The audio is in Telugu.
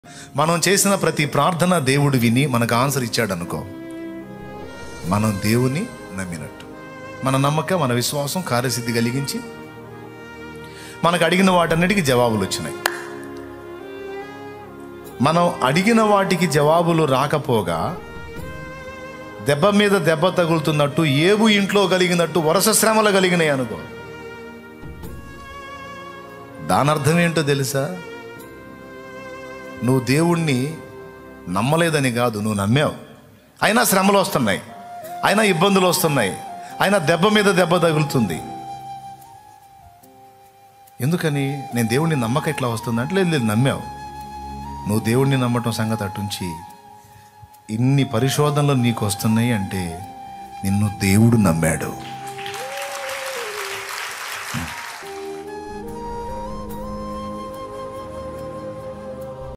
మనం చేసిన ప్రతి ప్రార్థన దేవుడు విని మనకు ఆన్సర్ ఇచ్చాడు అనుకో మనం దేవుని నమ్మినట్టు మన నమ్మకం మన విశ్వాసం కార్యసిద్ధి కలిగించి మనకు అడిగిన వాటన్నిటికీ జవాబులు వచ్చినాయి మనం అడిగిన వాటికి జవాబులు రాకపోగా దెబ్బ మీద దెబ్బ తగులుతున్నట్టు ఏబు ఇంట్లో కలిగినట్టు వరుస శ్రమలు కలిగినాయి అనుకో దాని అర్థం ఏంటో తెలుసా నువ్వు దేవుణ్ణి నమ్మలేదని కాదు నువ్వు నమ్మావు అయినా శ్రమలు వస్తున్నాయి అయినా ఇబ్బందులు వస్తున్నాయి అయినా దెబ్బ మీద దెబ్బ తగులుతుంది ఎందుకని నేను దేవుణ్ణి నమ్మక ఇట్లా వస్తుందంటే లేదు లేదు నమ్మావు నువ్వు దేవుణ్ణి నమ్మటం సంగతి అటుంచి ఇన్ని పరిశోధనలు నీకు వస్తున్నాయి అంటే నిన్ను దేవుడు నమ్మాడు